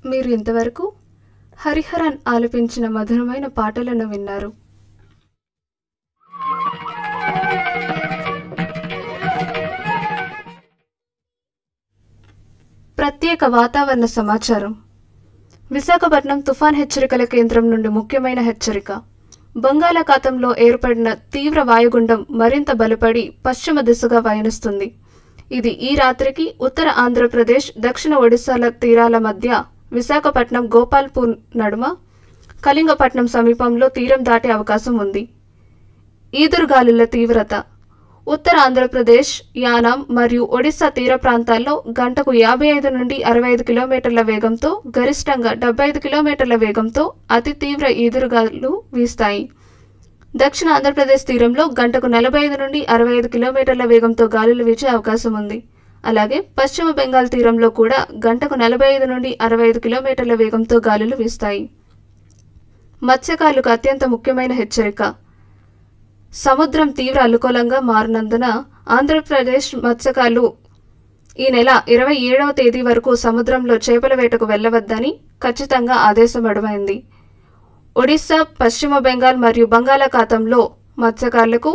మీరు ఇంతవరకు హరిహరన్ ఆలపించిన మధురమైన పాటలను విన్నారు ప్రత్యేక వాతావరణ సమాచారం విశాఖపట్నం తుఫాన్ హెచ్చరికల కేంద్రం నుండి ముఖ్యమైన హెచ్చరిక బంగాళాఖాతంలో ఏర్పడిన తీవ్ర వాయుగుండం మరింత బలపడి పశ్చిమ దిశగా పయనిస్తుంది ఇది ఈ రాత్రికి ఉత్తర ఆంధ్రప్రదేశ్ దక్షిణ ఒడిశాల తీరాల మధ్య విశాఖపట్నం గోపాల్పూర్ నడుమ కళింగపట్నం సమీపంలో తీరం దాటే అవకాశం ఉంది ఈదురుగాలుల తీవ్రత ఉత్తర ఆంధ్రప్రదేశ్ యానాం మరియు ఒడిశా తీర ప్రాంతాల్లో గంటకు యాభై ఐదు నుండి అరవై ఐదు కిలోమీటర్ల వేగంతో గరిష్టంగా డెబ్బై ఐదు కిలోమీటర్ల వేగంతో అతి తీవ్ర ఈదురుగాలు వీస్తాయి దక్షిణ ఆంధ్రప్రదేశ్ తీరంలో గంటకు నలభై ఐదు నుండి అరవై ఐదు కిలోమీటర్ల వేగంతో గాలులు వీచే అవకాశం ఉంది అలాగే పశ్చిమ బెంగాల్ తీరంలో కూడా గంటకు నలభై ఐదు నుండి అరవై ఐదు కిలోమీటర్ల వేగంతో గాలులు వీస్తాయి మత్స్యకారులకు అత్యంత ముఖ్యమైన హెచ్చరిక సముద్రం తీవ్ర అలుకూలంగా మారినందున ఆంధ్రప్రదేశ్ మత్స్యకారులు ఈ నెల ఇరవై ఏడవ తేదీ వరకు సముద్రంలో చేపల వేటకు వెళ్ళవద్దని ఖచ్చితంగా ఆదేశమడమైంది ఒడిశా పశ్చిమ బెంగాల్ మరియు బంగాళాఖాతంలో మత్స్యకారులకు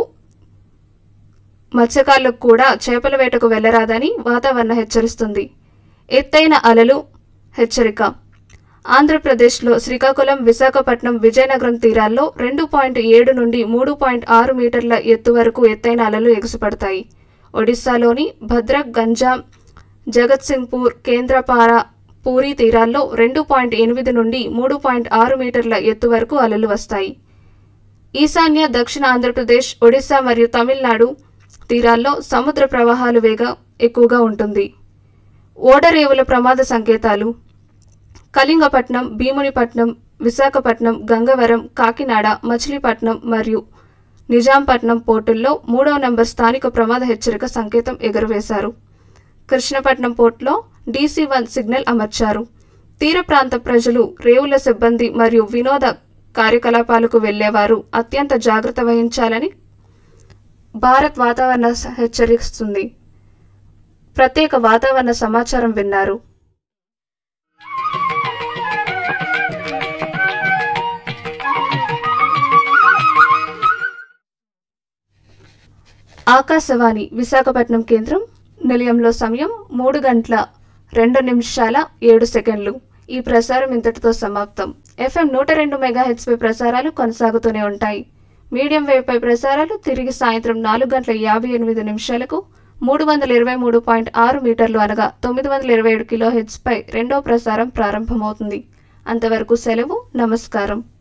మత్స్యకారులకు కూడా చేపల వేటకు వెళ్ళరాదని వాతావరణ హెచ్చరిస్తుంది ఎత్తైన అలలు హెచ్చరిక ఆంధ్రప్రదేశ్లో శ్రీకాకుళం విశాఖపట్నం విజయనగరం తీరాల్లో రెండు పాయింట్ ఏడు నుండి మూడు పాయింట్ ఆరు మీటర్ల ఎత్తు వరకు ఎత్తైన అలలు ఎగసిపడతాయి ఒడిశాలోని భద్రక్ గంజాం జగత్సింగ్పూర్ కేంద్రపార పూరి తీరాల్లో రెండు పాయింట్ ఎనిమిది నుండి మూడు పాయింట్ ఆరు మీటర్ల ఎత్తు వరకు అలలు వస్తాయి ఈశాన్య దక్షిణ ఆంధ్రప్రదేశ్ ఒడిశా మరియు తమిళనాడు తీరాల్లో సముద్ర ప్రవాహాలు వేగం ఎక్కువగా ఉంటుంది ఓడరేవుల ప్రమాద సంకేతాలు కళింగపట్నం భీమునిపట్నం విశాఖపట్నం గంగవరం కాకినాడ మచిలీపట్నం మరియు నిజాంపట్నం పోర్టుల్లో మూడవ నంబర్ స్థానిక ప్రమాద హెచ్చరిక సంకేతం ఎగురవేశారు కృష్ణపట్నం పోర్టులో డీసీ వన్ సిగ్నల్ అమర్చారు తీర ప్రాంత ప్రజలు రేవుల సిబ్బంది మరియు వినోద కార్యకలాపాలకు వెళ్లేవారు అత్యంత జాగ్రత్త వహించాలని భారత్ వాతావరణ స- హెచ్చరిస్తుంది ప్రత్యేక వాతావరణ సమాచారం విన్నారు ఆకాశవాణి విశాఖపట్నం కేంద్రం నిలయంలో సమయం మూడు గంటల రెండు నిమిషాల ఏడు సెకండ్లు ఈ ప్రసారం ఇంతటితో సమాప్తం ఎఫ్ఎం నూట రెండు మెగాహెచ్పై ప్రసారాలు కొనసాగుతూనే ఉంటాయి మీడియం వేవ్పై ప్రసారాలు తిరిగి సాయంత్రం నాలుగు గంటల యాభై ఎనిమిది నిమిషాలకు మూడు వందల ఇరవై మూడు పాయింట్ ఆరు మీటర్లు అనగా తొమ్మిది వందల ఇరవై ఏడు కిలో హెచ్పై రెండో ప్రసారం ప్రారంభమవుతుంది అంతవరకు సెలవు నమస్కారం